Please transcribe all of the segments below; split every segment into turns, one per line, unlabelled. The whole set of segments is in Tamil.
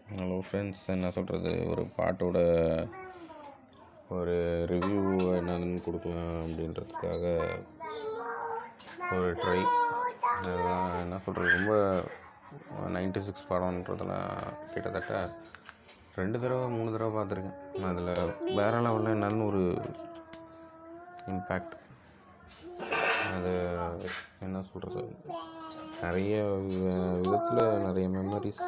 ஹலோ ஃப்ரெண்ட்ஸ் என்ன சொல்கிறது ஒரு பாட்டோட ஒரு ரிவ்யூ என்னன்னு கொடுக்கலாம் அப்படின்றதுக்காக ஒரு ட்ரை அதுதான் என்ன சொல்கிறது ரொம்ப நைன்டி சிக்ஸ் படம்ன்றதெல்லாம் கிட்டத்தட்ட ரெண்டு தடவை மூணு தடவை பார்த்துருக்கேன் அதில் வேறு லெவலில் என்னன்னு ஒரு இம்பேக்ட் அது என்ன சொல்கிறது நிறைய விதத்தில் நிறைய மெமரிஸ்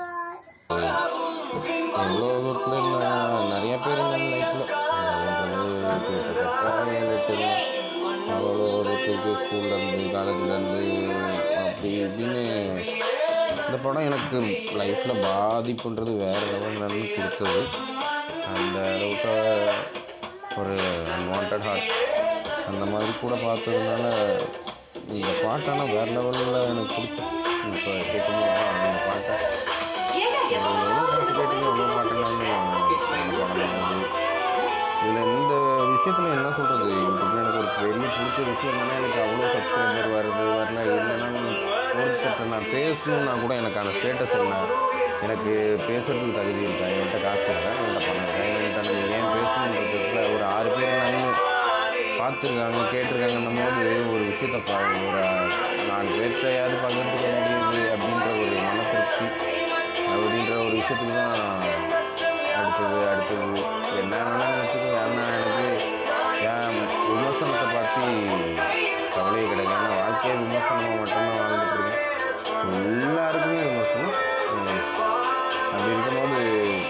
எவ்வளோ தூரத்தில் இல்லை நிறைய பேர் நம்ம லைஃப்பில் கிட்டத்தட்ட ஏழு எட்டு அவ்வளோ தூரத்துக்கு ஸ்கூல்லேருந்து காலேஜ்லேருந்து அப்படி இப்படின்னு இந்த படம் எனக்கு லைஃப்பில் பாதிப்புன்றது வேறு லெவல் கொடுத்தது அந்த அளவுக்கு ஒரு அன்வான்ட் ஹார்ட் அந்த மாதிரி கூட பார்த்ததுனால இந்த பாட்டெல்லாம் வேறு லெவலில் எனக்கு பிடிக்கும் இப்போ கேட்கும்போது அந்த பாட்டை எவ்வளோ பாட்டு கேட்டீங்க எவ்வளோ பாட்டுனாலும் அந்த படம் தான் இதில் இந்த விஷயத்தில் என்ன சொல்கிறது யூடியூப்பில் எனக்கு ஒரு பெரிய பிடிச்ச விஷயம் என்னன்னா எனக்கு அவ்வளோ சப்ஸ்கிரைபர் வருது வரல இல்லைன்னா ஒருத்தர்கிட்ட நான் பேசணுன்னா கூட எனக்கான ஸ்டேட்டஸ் என்ன எனக்கு பேசுறதுக்கு தகுதி இருக்கா என்கிட்ட காசு இருக்கா என்கிட்ட பணம் இருக்கா என்கிட்ட நம்ம ஏன் பேசணுன்றதுல ஒரு ஆறு பேர் நான் பார்த்துருக்காங்க கேட்டிருக்காங்கன்னும் போது ஒரு விஷயத்த பா ஒரு நாலு பேர்கிட்டையாவது பகிர்ந்துக்க முடியுது அப்படின்ற ஒரு மன திருப்தி அப்படின்ற ஒரு விஷயத்துக்கு தான் அடுத்தது அடுத்தது என்ன வேணாலும் நினச்சிக்கோ ஏன்னா எனக்கு ஏன் விமர்சனத்தை பற்றி கவலையே கிடையாது ஏன்னா வாழ்க்கையே விமர்சனமாக மட்டும்தான் வாழ்ந்துட்டு இருக்கேன் எல்லாருக்குமே விமர்சனம் உம், அப்படி இருக்கும்போது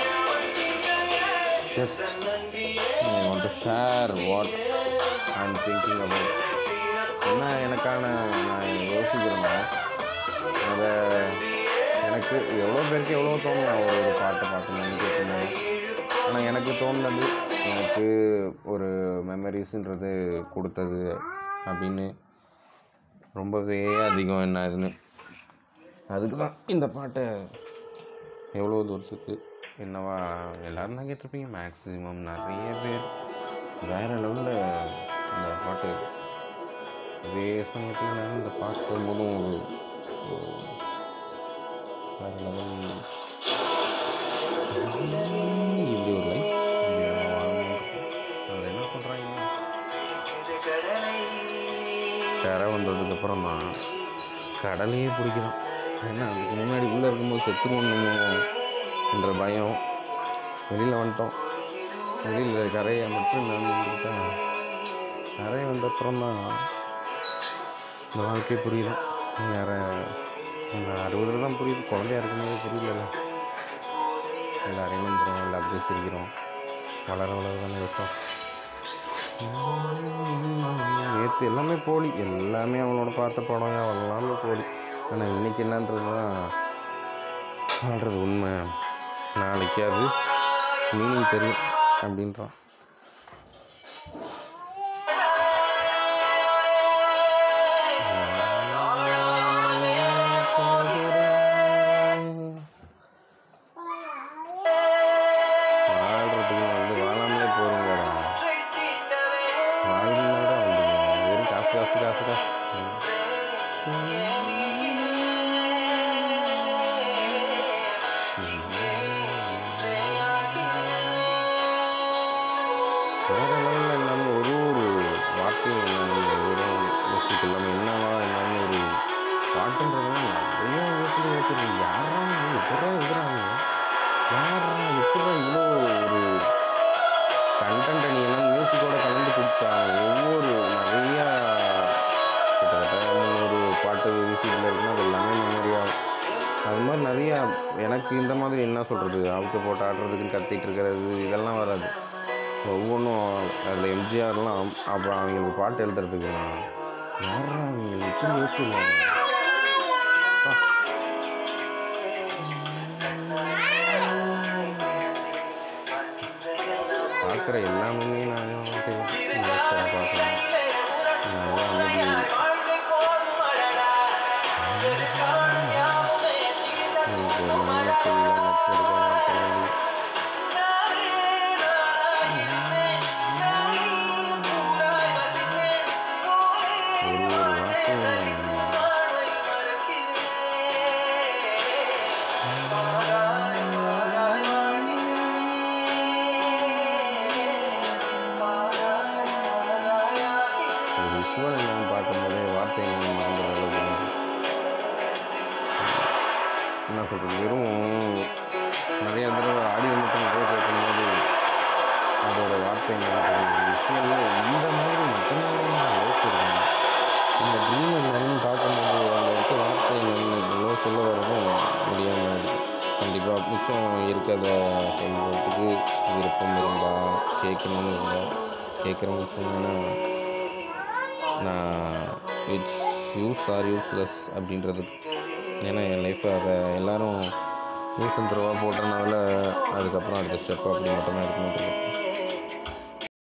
just I want to share what I am thinking about என்ன எனக்கான நான் யோசிக்கிறேன்னா அதை எனக்கு எவ்வளோ பேருக்கு எவ்வளோ தோணலாம் ஒரு ஒரு பாட்டை பார்க்கணும்னு கேட்கணும் ஆனால் எனக்கு தோணுனது எனக்கு ஒரு மெமரிஸுன்றது கொடுத்தது அப்படின்னு ரொம்பவே அதிகம் என்னாதுன்னு அதுக்கு தான் இந்த பாட்டை எவ்வளோ தூரத்துக்கு என்னவா எல்லோரும் தான் கேட்டிருப்பீங்க மேக்ஸிமம் நிறைய பேர் வேறு லெவலில் இந்த பாட்டு அதே சமயத்தில் நான் இந்த பாட்டு போகும்போதும் ஒரு ஒரு வேறு லெவல் இப்படி ஒரு லைஃப் அதில் என்ன சொல்கிறாங்க கரை வந்ததுக்கப்புறம் தான் கடலையே பிடிக்கிறோம் ஏன்னா அதுக்கு முன்னாடி உள்ளே இருக்கும்போது செத்துருவோம் என்ற பயம் வெளியில் வந்துட்டோம் வெளியில் கரையை மட்டும் நடந்துக்கிட்டா கரை வந்தப்புறம் தான் இந்த வாழ்க்கை புரியுது வேறு இந்த அறுபதுல தான் புரியுது குழந்தையா இருக்கும்போது புரியல எல்லாரையும் நம்புகிறோம் எல்லா அப்படியே சிரிக்கிறோம் வளர வளர தானே விஷம் நேற்று எல்லாமே போலி எல்லாமே அவனோட பார்த்த படம் எல்லாமே போலி ஆனால் இன்றைக்கி என்னன்றது தான் வாழ்கிறது உண்மை நாளைக்கு அது மீனிங் தெரியும் அப்படின்றான் வாழ்றதுக்கு வந்து வாழாமலே போகிறீங்களா வாழ்ந்தாடா வந்தீங்க வெறும் காசு காசு காசு காசு வேற லெவலில் என்னன்னு ஒரு ஒரு வார்த்தையும் என்னன்னு ஒரு மியூசிக் இல்லாமல் என்னவா என்னன்னு ஒரு பாட்டுன்றதுலாம் நிறைய விதத்தில் யோசிச்சிருக்கேன் யாரா எப்படா எழுதுறாங்க யாரா எப்படா இவ்வளோ ஒரு கண்டென்ட்டை நீ எல்லாம் மியூசிக்கோட கலந்து கொடுத்தாங்க ஒவ்வொரு நிறையா கிட்டத்தட்ட முந்நூறு பாட்டு மியூசிக்கில் இருக்குன்னா அது எல்லாமே மெமரியாகும் அது மாதிரி நிறையா எனக்கு இந்த மாதிரி என்ன சொல்கிறது அவுத்து போட்டு ஆடுறதுக்கு கத்திட்டு இருக்கிறது இதெல்லாம் வராது ஒவ்வொன்றும் அதில் எம்ஜிஆர்லாம் அப்புறம் அவங்களுக்கு பாட்டு எழுதுறதுக்கு யாரா அவங்க இப்படி யோசிச்சுருவாங்க பார்க்குற எல்லாமே நான் நினச்சா பார்க்கலாம் நல்லா அமைதி எனக்கு ஒரு மனசு இல்லை நட்பு இருக்க மாட்டேங்குது ஒரு ஒரு வார்த்தையும்
மறக்கிறேன்
என்ன சொல்கிறது வெறும் நிறைய தடவை ஆடியோ மட்டும் நிறைய கேட்கும்போது அதோட வார்த்தை விஷயங்கள் இந்த மாதிரி மட்டும்தான் நான் யோசிச்சிருக்கேன் இந்த ட்ரீம் என்னன்னு பார்க்கும்போது அதில் இருக்க வார்த்தை என்ன இவ்வளோ சொல்ல வரவும் முடியாமல் இருக்குது கண்டிப்பாக மிச்சம் இருக்கிறத சொல்கிறதுக்கு விருப்பம் இருந்தால் கேட்கணும்னு இருந்தால் கேட்குறவங்க சொன்னீங்கன்னா நான் இட்ஸ் யூஸ் ஆர் யூஸ்லெஸ் அப்படின்றதுக்கு ஏன்னா என் லைஃப்பை அதை எல்லோரும் யூஸ் அண்ட் த்ரோவாக போட்டனால அதுக்கப்புறம் அடுத்த ஸ்டெப் அப்படி மட்டும்தான் எடுக்க மாட்டேன்